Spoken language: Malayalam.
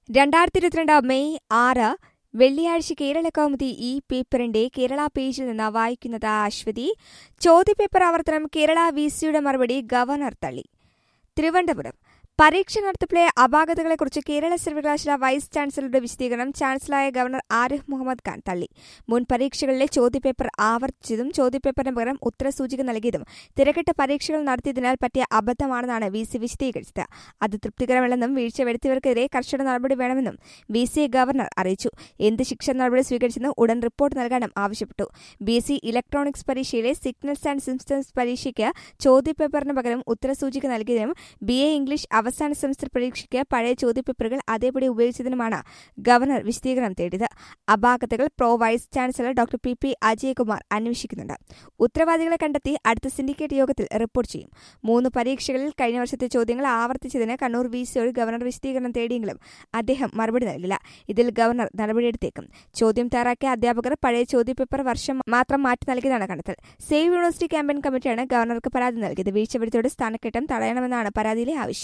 രണ്ടായിരത്തി ഇരുപത്തിരണ്ട് മെയ് ആറ് വെള്ളിയാഴ്ച കേരള കൗമുദി ഈ പേപ്പറിന്റെ കേരള പേജിൽ നിന്ന് വായിക്കുന്നത് അശ്വതി ചോദ്യപേപ്പർ ആവർത്തനം കേരള വി സിയുടെ മറുപടി ഗവർണർ തള്ളി തിരുവനന്തപുരം പരീക്ഷ നടത്തിപ്പിലെ അപാകതകളെക്കുറിച്ച് കേരള സർവകലാശാല വൈസ് ചാൻസലറുടെ വിശദീകരണം ചാൻസലറായ ഗവർണർ ആരിഫ് മുഹമ്മദ് ഖാൻ തള്ളി മുൻ പരീക്ഷകളിലെ ചോദ്യപേപ്പർ ആവർത്തിച്ചതും ചോദ്യപേപ്പറിന് പകരം ഉത്തരസൂചിക നൽകിയതും തിരക്കിട്ട പരീക്ഷകൾ നടത്തിയതിനാൽ പറ്റിയ അബദ്ധമാണെന്നാണ് വി സി വിശദീകരിച്ചത് അത് തൃപ്തികരമല്ലെന്നും വീഴ്ച വരുത്തിയവർക്കെതിരെ കർശന നടപടി വേണമെന്നും വി സി ഗവർണർ അറിയിച്ചു എന്ത് ശിക്ഷ നടപടി സ്വീകരിച്ചെന്ന് ഉടൻ റിപ്പോർട്ട് നൽകാനും ആവശ്യപ്പെട്ടു ബി എസ് സി ഇലക്ട്രോണിക്സ് പരീക്ഷയിലെ സിഗ്നൽസ് ആൻഡ് സിസ്റ്റംസ് പരീക്ഷയ്ക്ക് ചോദ്യപേപ്പറിന് പകരം ഉത്തരസൂചിക നൽകിയതിനും ബി എ ഇംഗ്ലീഷ് അവസാന സെമസ്റ്റർ പരീക്ഷയ്ക്ക് പഴയ ചോദ്യപേപ്പറുകൾ അതേപടി ഉപയോഗിച്ചതിനുമാണ് ഗവർണർ വിശദീകരണം തേടിയത് അപാകതകൾ pro vice chancellor doctor P P Ajayakumar അന്വേഷിക്കുന്നുണ്ട് ഉത്തരവാദികളെ കണ്ടെത്തി അടുത്ത സിൻഡിക്കേറ്റ് യോഗത്തിൽ റിപ്പോർട്ട് ചെയ്യും മൂന്ന് പരീക്ഷകളിൽ കഴിഞ്ഞ വർഷത്തെ ചോദ്യങ്ങൾ ആവർത്തിച്ചതിന് കണ്ണൂർ വി സിയോട് ഗവർണർ വിശദീകരണം തേടിയെങ്കിലും അദ്ദേഹം മറുപടി നൽകില്ല ഇതിൽ ഗവർണർ നടപടിയെടുത്തേക്കും ചോദ്യം തയ്യാറാക്കിയ അധ്യാപകർ പഴയ ചോദ്യപേപ്പർ വർഷം മാത്രം മാറ്റി നൽകിയതാണ് കണ്ടെത്തൽ സേവ് യൂണിവേഴ്സിറ്റി ക്യാമ്പയിൻ കമ്മിറ്റിയാണ് ഗവർണർക്ക് പരാതി നൽകിയത് വീഴ്ച വരുത്തിയോട് സ്ഥാനക്കയറ്റം തടയണമെന്നാണ് പരാതിയിലെ ആവശ്യം